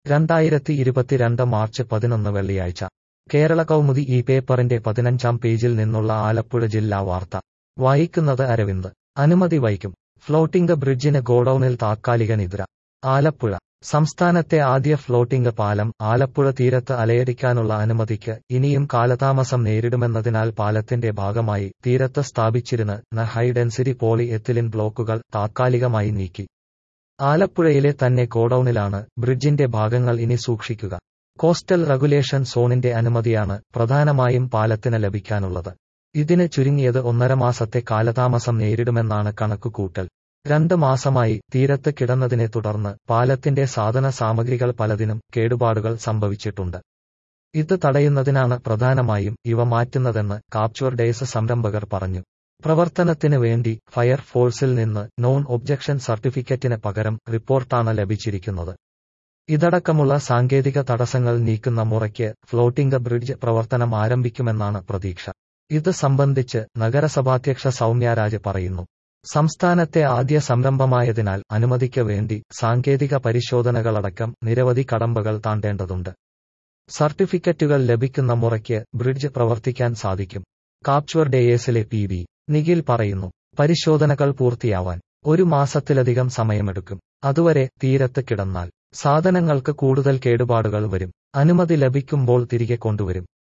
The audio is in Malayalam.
രണ്ടായിരത്തി ഇരുപത്തിരണ്ട് മാർച്ച് പതിനൊന്ന് വെള്ളിയാഴ്ച കേരള കൗമുദി ഈ പേപ്പറിന്റെ പതിനഞ്ചാം പേജിൽ നിന്നുള്ള ആലപ്പുഴ ജില്ലാ വാർത്ത വായിക്കുന്നത് അരവിന്ദ് അനുമതി വൈകും ഫ്ലോട്ടിംഗ് ബ്രിഡ്ജിന് ഗോഡൌണിൽ താത്കാലിക നിദ്ര ആലപ്പുഴ സംസ്ഥാനത്തെ ആദ്യ ഫ്ലോട്ടിംഗ് പാലം ആലപ്പുഴ തീരത്ത് അലയടിക്കാനുള്ള അനുമതിക്ക് ഇനിയും കാലതാമസം നേരിടുമെന്നതിനാൽ പാലത്തിന്റെ ഭാഗമായി തീരത്ത് സ്ഥാപിച്ചിരുന്ന ഹൈ ഡെൻസിറ്റി പോളി എത്തിലിൻ ബ്ലോക്കുകൾ താത്കാലികമായി നീക്കി ആലപ്പുഴയിലെ തന്നെ ഗോഡൌണിലാണ് ബ്രിഡ്ജിന്റെ ഭാഗങ്ങൾ ഇനി സൂക്ഷിക്കുക കോസ്റ്റൽ റെഗുലേഷൻ സോണിന്റെ അനുമതിയാണ് പ്രധാനമായും പാലത്തിന് ലഭിക്കാനുള്ളത് ഇതിന് ചുരുങ്ങിയത് ഒന്നര മാസത്തെ കാലതാമസം നേരിടുമെന്നാണ് കണക്കുകൂട്ടൽ രണ്ട് മാസമായി തീരത്ത് കിടന്നതിനെ തുടർന്ന് പാലത്തിന്റെ സാധന സാമഗ്രികൾ പലതിനും കേടുപാടുകൾ സംഭവിച്ചിട്ടുണ്ട് ഇത് തടയുന്നതിനാണ് പ്രധാനമായും ഇവ മാറ്റുന്നതെന്ന് കാപ്ചർ ഡേയ്സ് സംരംഭകർ പറഞ്ഞു പ്രവർത്തനത്തിന് വേണ്ടി ഫയർ ഫോഴ്സിൽ നിന്ന് നോൺ ഒബ്ജക്ഷൻ സർട്ടിഫിക്കറ്റിന് പകരം റിപ്പോർട്ടാണ് ലഭിച്ചിരിക്കുന്നത് ഇതടക്കമുള്ള സാങ്കേതിക തടസ്സങ്ങൾ നീക്കുന്ന മുറയ്ക്ക് ഫ്ലോട്ടിംഗ് ബ്രിഡ്ജ് പ്രവർത്തനം ആരംഭിക്കുമെന്നാണ് പ്രതീക്ഷ ഇത് സംബന്ധിച്ച് നഗരസഭാധ്യക്ഷ സൗമ്യരാജ് പറയുന്നു സംസ്ഥാനത്തെ ആദ്യ സംരംഭമായതിനാൽ അനുമതിക്ക് വേണ്ടി സാങ്കേതിക പരിശോധനകളടക്കം നിരവധി കടമ്പകൾ താണ്ടേണ്ടതുണ്ട് സർട്ടിഫിക്കറ്റുകൾ ലഭിക്കുന്ന മുറയ്ക്ക് ബ്രിഡ്ജ് പ്രവർത്തിക്കാൻ സാധിക്കും കാപ്ചർ ഡേയേസിലെ പി വി നിഖിൽ പറയുന്നു പരിശോധനകൾ പൂർത്തിയാവാൻ ഒരു മാസത്തിലധികം സമയമെടുക്കും അതുവരെ തീരത്ത് കിടന്നാൽ സാധനങ്ങൾക്ക് കൂടുതൽ കേടുപാടുകൾ വരും അനുമതി ലഭിക്കുമ്പോൾ തിരികെ കൊണ്ടുവരും